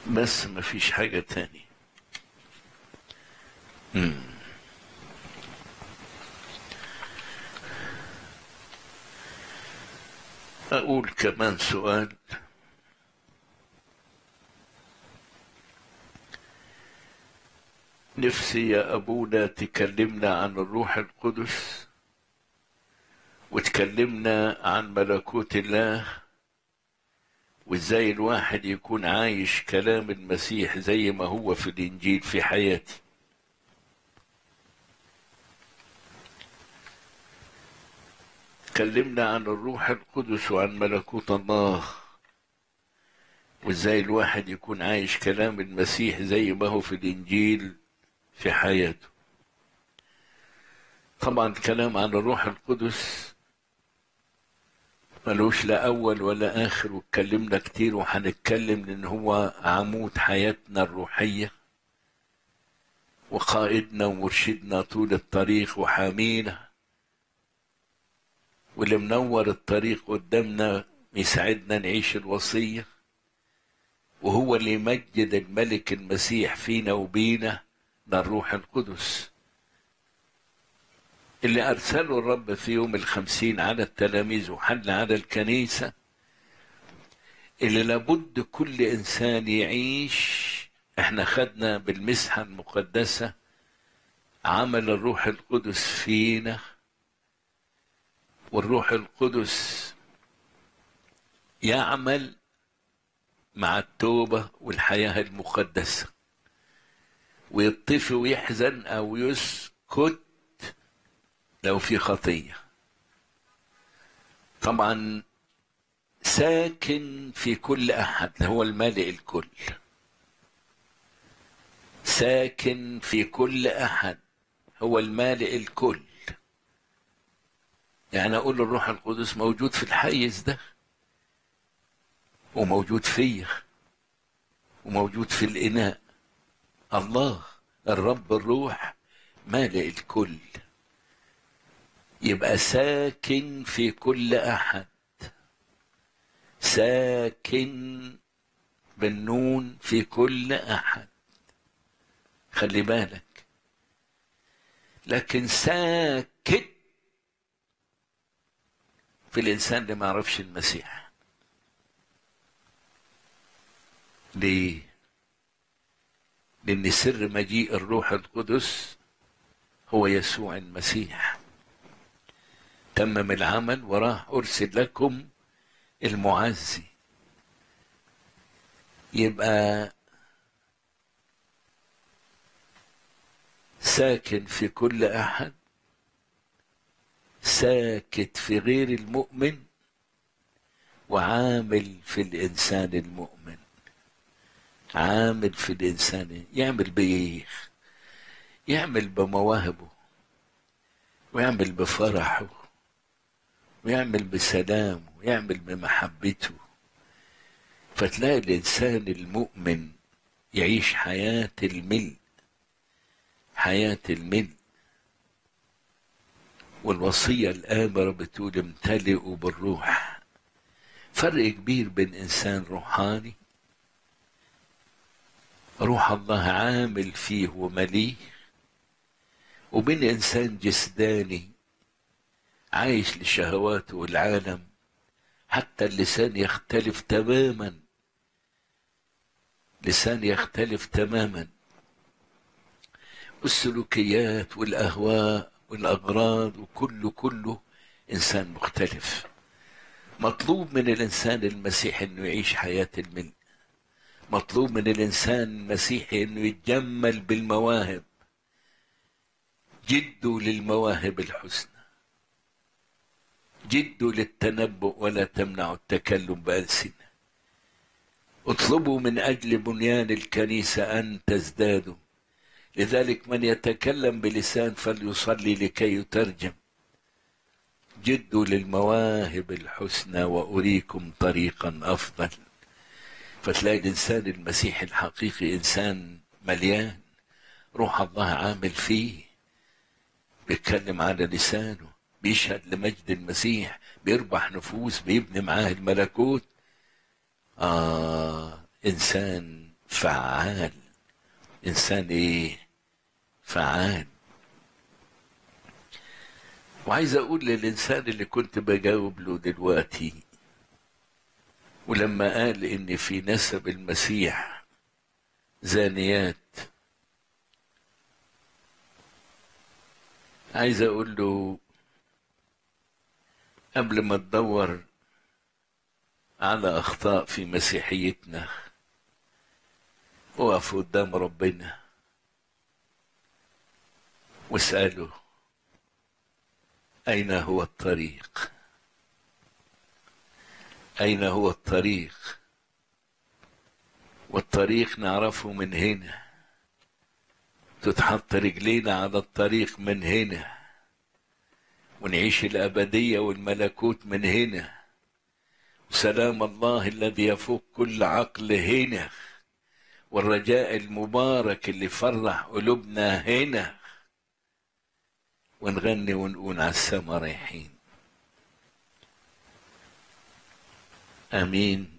بس مفيش حاجة تاني مم. أقول كمان سؤال نفسي يا أبونا تكلمنا عن الروح القدس وتكلمنا عن ملكوت الله وازاي الواحد يكون عايش كلام المسيح زي ما هو في الإنجيل في حياتي تكلمنا عن الروح القدس وعن ملكوت الله وازاي الواحد يكون عايش كلام المسيح زي ما هو في الإنجيل في حياته طبعا الكلام عن الروح القدس ملوش لا أول ولا آخر واتكلمنا كتير وهنتكلم لأن هو عمود حياتنا الروحية وقائدنا ومرشدنا طول الطريق وحامينا واللي منور الطريق قدامنا يساعدنا نعيش الوصية وهو اللي يمجد الملك المسيح فينا وبينا ده الروح القدس اللي أرسله الرب في يوم الخمسين على التلاميذ وحل على الكنيسة اللي لابد كل إنسان يعيش احنا خدنا بالمسحة المقدسة عمل الروح القدس فينا والروح القدس يعمل مع التوبة والحياة المقدسة ويطفي ويحزن أو يسكت لو في خطية طبعا ساكن في كل أحد هو المالئ الكل ساكن في كل أحد هو المالئ الكل يعني أقول الروح القدس موجود في الحيز ده وموجود فيا وموجود في الإناء الله الرب الروح مالئ الكل يبقى ساكن في كل احد ساكن بالنون في كل احد خلي بالك لكن ساكت في الانسان اللي ما يعرفش المسيح ليه لان سر مجيء الروح القدس هو يسوع المسيح تمم العمل وراح أرسل لكم المعزي يبقى ساكن في كل أحد ساكت في غير المؤمن وعامل في الإنسان المؤمن عامل في الإنسان يعمل بإيه يعمل بمواهبه ويعمل بفرحه ويعمل بسلامه ويعمل بمحبته فتلاقي الإنسان المؤمن يعيش حياة الملء حياة الملء والوصية الآمرة بتقول امتلئوا بالروح فرق كبير بين إنسان روحاني روح الله عامل فيه ومليه وبين إنسان جسداني عايش لشهواته والعالم حتى اللسان يختلف تماما لسان يختلف تماما والسلوكيات والأهواء والأغراض وكله كله إنسان مختلف مطلوب من الإنسان المسيحي إنه يعيش حياة الملء مطلوب من الإنسان المسيحي إنه يتجمل بالمواهب جدوا للمواهب الحسنى جدوا للتنبؤ ولا تمنعوا التكلم بألسنة اطلبوا من أجل بنيان الكنيسة أن تزدادوا لذلك من يتكلم بلسان فليصلي لكي يترجم جدوا للمواهب الحسنى وأريكم طريقا أفضل فتلاقي الإنسان المسيحي الحقيقي إنسان مليان روح الله عامل فيه بيتكلم على لسانه بيشهد لمجد المسيح بيربح نفوس بيبني معاه الملكوت آه إنسان فعال انسان ايه فعال وعايز اقول للانسان اللي كنت بجاوب له دلوقتي ولما قال ان في نسب المسيح زانيات عايز اقول له قبل ما تدور على اخطاء في مسيحيتنا اقف قدام ربنا واساله اين هو الطريق اين هو الطريق والطريق نعرفه من هنا تتحط رجلينا على الطريق من هنا ونعيش الأبدية والملكوت من هنا وسلام الله الذي يفوق كل عقل هنا والرجاء المبارك اللي فرح قلوبنا هنا ونغني ونقول على السما رايحين امين